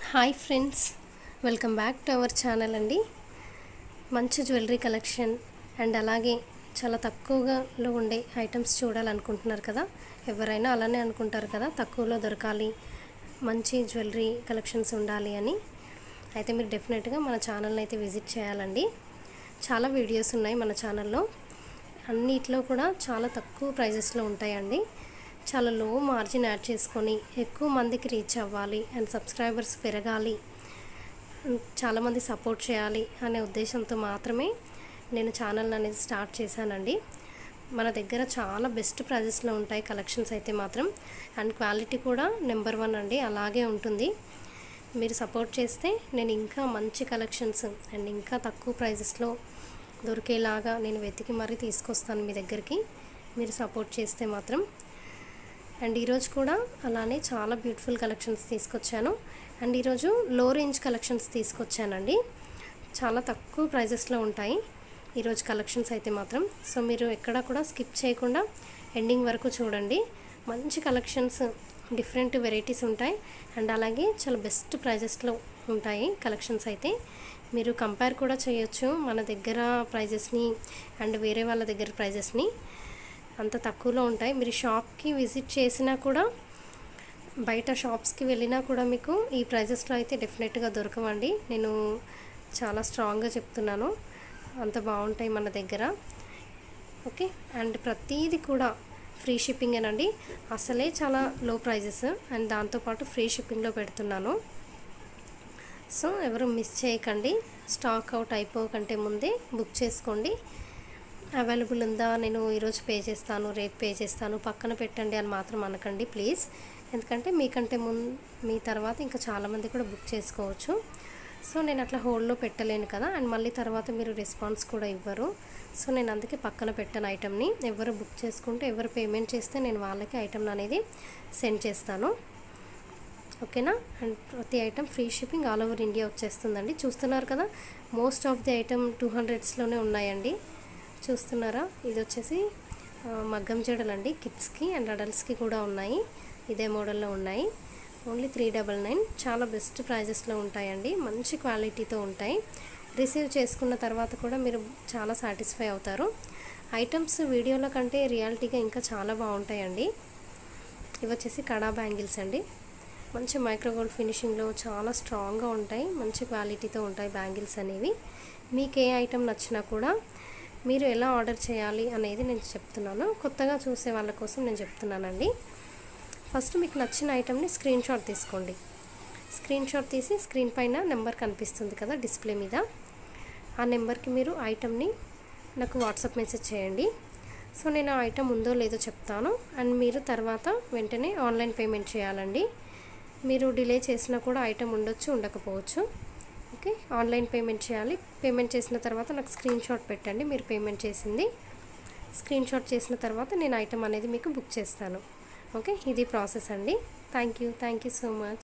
hi friends welcome back to our channel అండి మంచి jewellery collection and అలాగే చాలా తక్కువగాలో ఉండే ఐటమ్స్ చూడాలనుకుంటున్నారు కదా ఎవరైనా అలానే అనుకుంటారు కదా తక్కువలో దొరకాలి మంచి జ్యువెలరీ కలెక్షన్స్ ఉండాలి అని అయితే మీరు డెఫినెట్గా మన ఛానల్ని అయితే విజిట్ చేయాలండి చాలా వీడియోస్ ఉన్నాయి మన ఛానల్లో అన్నిట్లో కూడా చాలా తక్కువ ప్రైజెస్లో ఉంటాయండి చాలా లో మార్జిన్ యాడ్ చేసుకొని ఎక్కువ మందికి రీచ్ అవ్వాలి అండ్ సబ్స్క్రైబర్స్ పెరగాలి చాలామంది సపోర్ట్ చేయాలి అనే ఉద్దేశంతో మాత్రమే నేను ఛానల్ అనేది స్టార్ట్ చేశానండి మన దగ్గర చాలా బెస్ట్ ప్రైజెస్లో ఉంటాయి కలెక్షన్స్ అయితే మాత్రం అండ్ క్వాలిటీ కూడా నెంబర్ వన్ అండి అలాగే ఉంటుంది మీరు సపోర్ట్ చేస్తే నేను ఇంకా మంచి కలెక్షన్స్ అండ్ ఇంకా తక్కువ ప్రైజెస్లో దొరికేలాగా నేను వెతికి మరీ తీసుకొస్తాను మీ దగ్గరికి మీరు సపోర్ట్ చేస్తే మాత్రం అండ్ ఈరోజు కూడా అలానే చాలా బ్యూటిఫుల్ కలెక్షన్స్ తీసుకొచ్చాను అండ్ ఈరోజు లో రేంజ్ కలెక్షన్స్ తీసుకొచ్చానండి చాలా తక్కువ ప్రైజెస్లో ఉంటాయి ఈరోజు కలెక్షన్స్ అయితే మాత్రం సో మీరు ఎక్కడా కూడా స్కిప్ చేయకుండా ఎండింగ్ వరకు చూడండి మంచి కలెక్షన్స్ డిఫరెంట్ వెరైటీస్ ఉంటాయి అండ్ అలాగే చాలా బెస్ట్ ప్రైజెస్లో ఉంటాయి కలెక్షన్స్ అయితే మీరు కంపేర్ కూడా చేయొచ్చు మన దగ్గర ప్రైజెస్ని అండ్ వేరే వాళ్ళ దగ్గర ప్రైజెస్ని అంత తక్కువలో ఉంటాయి మీరు షాప్కి విజిట్ చేసినా కూడా బయట షాప్స్కి వెళ్ళినా కూడా మీకు ఈ ప్రైజెస్లో అయితే డెఫినెట్గా దొరకవండి నేను చాలా స్ట్రాంగ్గా చెప్తున్నాను అంత బాగుంటాయి మన దగ్గర ఓకే అండ్ ప్రతీది కూడా ఫ్రీ షిప్పింగ్ అండి అసలే చాలా లో ప్రైజెస్ అండ్ దాంతోపాటు ఫ్రీ షిప్పింగ్లో పెడుతున్నాను సో ఎవరు మిస్ చేయకండి స్టాక్ అవుట్ అయిపోకంటే ముందే బుక్ చేసుకోండి అవైలబుల్ ఉందా నేను ఈరోజు పే చేస్తాను రేపు పే చేస్తాను పక్కన పెట్టండి అని మాత్రం అనకండి ప్లీజ్ ఎందుకంటే మీకంటే ముందు మీ తర్వాత ఇంకా చాలామంది కూడా బుక్ చేసుకోవచ్చు సో నేను అట్లా హోల్డ్లో పెట్టలేను కదా అండ్ మళ్ళీ తర్వాత మీరు రెస్పాన్స్ కూడా ఇవ్వరు సో నేను అందుకే పక్కన పెట్టాను ఐటమ్ని ఎవరు బుక్ చేసుకుంటే ఎవరు పేమెంట్ చేస్తే నేను వాళ్ళకి ఐటమ్ అనేది సెండ్ చేస్తాను ఓకేనా అండ్ ప్రతి item free shipping all over India వచ్చేస్తుందండి చూస్తున్నారు కదా most of the item two హండ్రెడ్స్లోనే ఉన్నాయండి చూస్తున్నారా ఇది వచ్చేసి మగ్గం జడలండి కిడ్స్కి అండ్ అడల్ట్స్కి కూడా ఉన్నాయి ఇదే మోడల్లో ఉన్నాయి ఓన్లీ త్రీ డబల్ నైన్ చాలా బెస్ట్ ప్రైజెస్లో ఉంటాయండి మంచి క్వాలిటీతో ఉంటాయి రిసీవ్ చేసుకున్న తర్వాత కూడా మీరు చాలా సాటిస్ఫై అవుతారు ఐటమ్స్ వీడియోల కంటే రియాలిటీగా ఇంకా చాలా బాగుంటాయండి ఇవి వచ్చేసి కడా బ్యాంగిల్స్ అండి మంచి మైక్రోగోల్డ్ ఫినిషింగ్లో చాలా స్ట్రాంగ్గా ఉంటాయి మంచి క్వాలిటీతో ఉంటాయి బ్యాంగిల్స్ అనేవి మీకు ఏ ఐటమ్ నచ్చినా కూడా మీరు ఎలా ఆర్డర్ చేయాలి అనేది నేను చెప్తున్నాను కొత్తగా చూసే వాళ్ళ కోసం నేను చెప్తున్నానండి ఫస్ట్ మీకు నచ్చిన ఐటమ్ని స్క్రీన్ షాట్ తీసుకోండి స్క్రీన్ షాట్ తీసి స్క్రీన్ పైన నెంబర్ కనిపిస్తుంది కదా డిస్ప్లే మీద ఆ నెంబర్కి మీరు ఐటమ్ని నాకు వాట్సాప్ మెసేజ్ చేయండి సో నేను ఆ ఐటమ్ ఉందో లేదో చెప్తాను అండ్ మీరు తర్వాత వెంటనే ఆన్లైన్ పేమెంట్ చేయాలండి మీరు డిలే చేసినా కూడా ఐటమ్ ఉండొచ్చు ఉండకపోవచ్చు ఓకే ఆన్లైన్ పేమెంట్ చేయాలి పేమెంట్ చేసిన తర్వాత నాకు స్క్రీన్ షాట్ పెట్టండి మీరు పేమెంట్ చేసింది స్క్రీన్ షాట్ చేసిన తర్వాత నేను ఐటమ్ అనేది మీకు బుక్ చేస్తాను ఓకే ఇది ప్రాసెస్ అండి thank you thank you so much